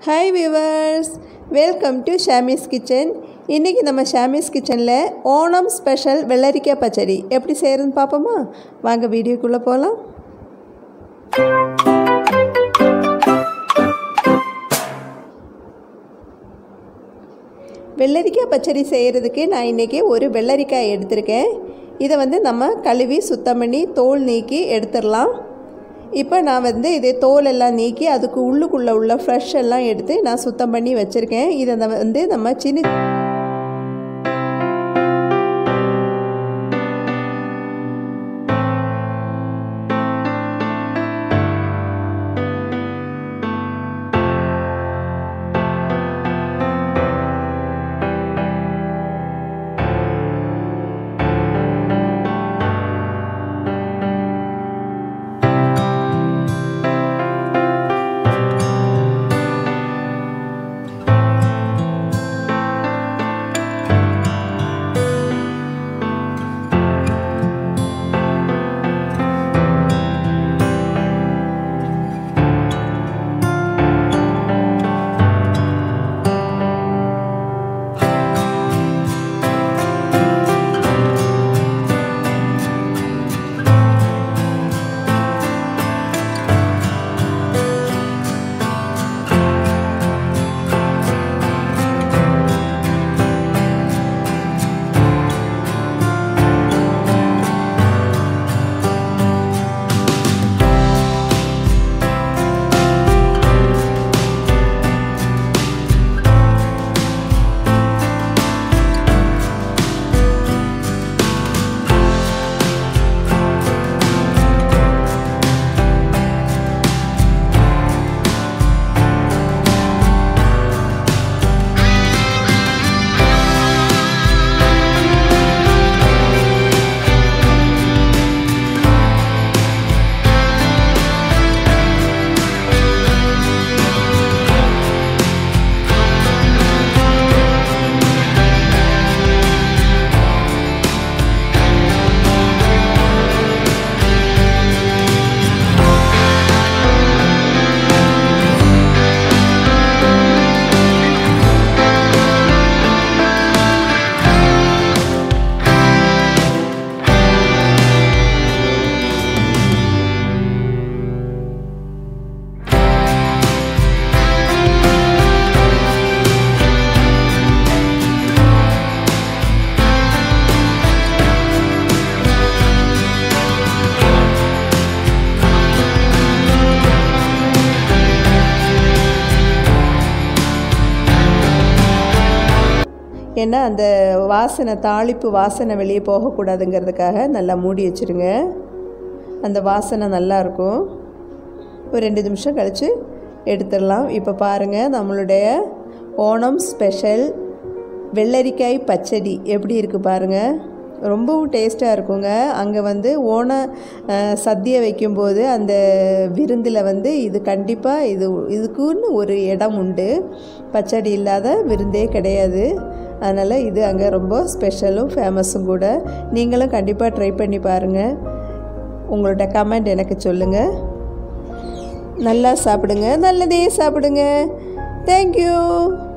hi viewers welcome to Shami's kitchen இன்றைக்கி நம்ம ஷாமிஸ் கிச்சனில் ஓணம் ஸ்பெஷல் வெள்ளரிக்காய் பச்சடி எப்படி செய்கிறதுன்னு பார்ப்போமா வாங்க வீடியோக்குள்ளே போகலாம் வெள்ளரிக்காய் பச்சடி செய்கிறதுக்கு நான் இன்றைக்கி ஒரு வெள்ளரிக்காய் எடுத்திருக்கேன் இதை வந்து நம்ம கழுவி சுத்தம் பண்ணி தோல் நீக்கி எடுத்துடலாம் இப்போ நான் வந்து இதே தோல் எல்லாம் நீக்கி அதுக்கு உள்ளுக்குள்ளே உள்ள ஃப்ரெஷ் எல்லாம் எடுத்து நான் சுத்தம் பண்ணி வச்சுருக்கேன் இதை வந்து நம்ம சின்ன ஏன்னா அந்த வாசனை தாளிப்பு வாசனை வெளியே போகக்கூடாதுங்கிறதுக்காக நல்லா மூடி வச்சுருங்க அந்த வாசனை நல்லாயிருக்கும் ஒரு ரெண்டு நிமிஷம் கழித்து எடுத்துடலாம் இப்போ பாருங்கள் நம்மளுடைய ஓணம் ஸ்பெஷல் வெள்ளரிக்காய் பச்சடி எப்படி இருக்குது பாருங்கள் ரொம்பவும் டேஸ்ட்டாக இருக்குங்க அங்கே வந்து ஓண சத்தியை வைக்கும்போது அந்த விருந்தில் வந்து இது கண்டிப்பாக இது இதுக்குன்னு ஒரு இடம் உண்டு பச்சடி இல்லாத விருந்தே கிடையாது அதனால் இது அங்கே ரொம்ப ஸ்பெஷலும் ஃபேமஸும் கூட நீங்களும் கண்டிப்பாக ட்ரை பண்ணி பாருங்கள் உங்களோட கமெண்ட் எனக்கு சொல்லுங்கள் நல்லா சாப்பிடுங்க நல்லதே சாப்பிடுங்க தேங்க்யூ